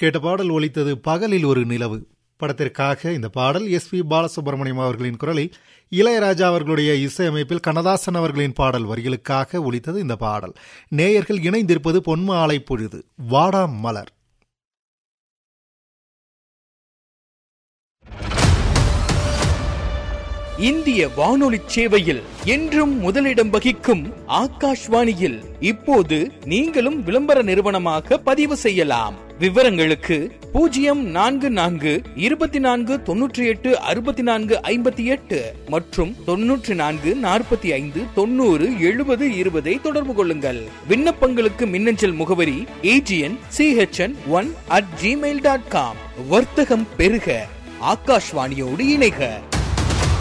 கேட்ட பாடல் ஒலித்தது பகலில் ஒரு நிலவு படத்திற்காக இந்த பாடல் எஸ் பி பாலசுப்ரமணியம் அவர்களின் குரலில் இளையராஜா அவர்களுடைய இசையமைப்பில் கண்ணதாசன் அவர்களின் பாடல் வரிகளுக்காக ஒலித்தது இந்த பாடல் நேயர்கள் இணைந்திருப்பது பொன்மாலை பொழுது வாடா மலர் இந்திய வானொலி சேவையில் என்றும் முதலிடம் வகிக்கும் ஆகாஷ்வாணியில் இப்போது நீங்களும் விளம்பர நிறுவனமாக பதிவு செய்யலாம் விவரங்களுக்கு பூஜ்ஜியம் நான்கு நான்கு இருபத்தி நான்கு தொன்னூற்றி எட்டு அறுபத்தி நான்கு ஐம்பத்தி எட்டு மற்றும் தொன்னூற்றி நான்கு நாற்பத்தி ஐந்து தொண்ணூறு எழுபது இருபதை தொடர்பு கொள்ளுங்கள் விண்ணப்பங்களுக்கு மின்னஞ்சல் முகவரி AGN CHN one at Gmail dot com வர்த்தகம் பெருக ஆகாஷ்வாணியோடு இணைக